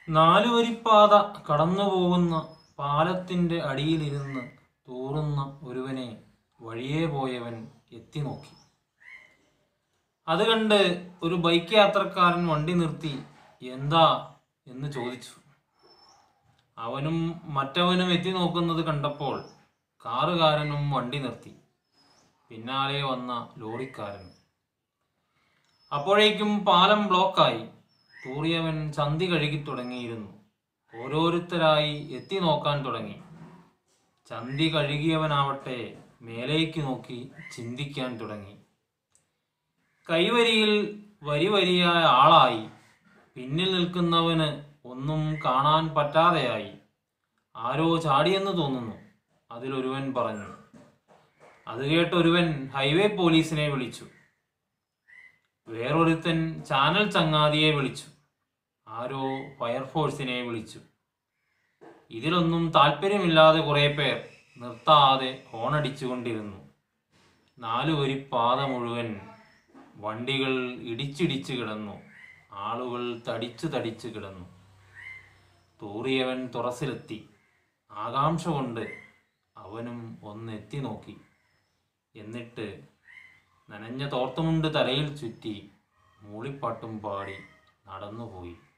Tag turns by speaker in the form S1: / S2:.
S1: നാലുവരിപ്പാത കടന്നു പോകുന്ന പാലത്തിന്റെ അടിയിലിരുന്ന് തൂറുന്ന ഒരുവനെ വഴിയേ പോയവൻ എത്തി നോക്കി അത് കണ്ട് ഒരു ബൈക്ക് യാത്രക്കാരൻ വണ്ടി നിർത്തി എന്താ എന്ന് ചോദിച്ചു അവനും മറ്റവനും എത്തി നോക്കുന്നത് കണ്ടപ്പോൾ കാറുകാരനും വണ്ടി നിർത്തി പിന്നാലെ വന്ന ലോറിക്കാരനും അപ്പോഴേക്കും പാലം ബ്ലോക്കായി തൂറിയവൻ ചന്തി കഴുകി തുടങ്ങിയിരുന്നു ഓരോരുത്തരായി എത്തി നോക്കാൻ തുടങ്ങി ചന്തി കഴുകിയവനാവട്ടെ മേലേക്ക് നോക്കി ചിന്തിക്കാൻ തുടങ്ങി കൈവരിയിൽ വരി വരിയായ ആളായി പിന്നിൽ നിൽക്കുന്നവന് ഒന്നും കാണാൻ പറ്റാതെയായി ആരോ ചാടിയെന്ന് തോന്നുന്നു അതിലൊരുവൻ പറഞ്ഞു അത് കേട്ടൊരുവൻ ഹൈവേ പോലീസിനെ വിളിച്ചു വേറൊരുത്തൻ ചാനൽ ചങ്ങാതിയെ വിളിച്ചു ആരോ ഫയർഫോഴ്സിനെ വിളിച്ചു ഇതിലൊന്നും താല്പര്യമില്ലാതെ കുറെ പേർ നിർത്താതെ ഹോണടിച്ചുകൊണ്ടിരുന്നു നാലു വരി പാത മുഴുവൻ വണ്ടികൾ ഇടിച്ചിടിച്ച് കിടന്നു ആളുകൾ തടിച്ചു തടിച്ചു കിടന്നു തൂറിയവൻ തുറസിലെത്തി ആകാംക്ഷ കൊണ്ട് അവനും ഒന്നെത്തി നോക്കി എന്നിട്ട് നനഞ്ഞ തോർത്തുമുണ്ട് തലയിൽ ചുറ്റി മൂളിപ്പാട്ടും പാടി നടന്നുപോയി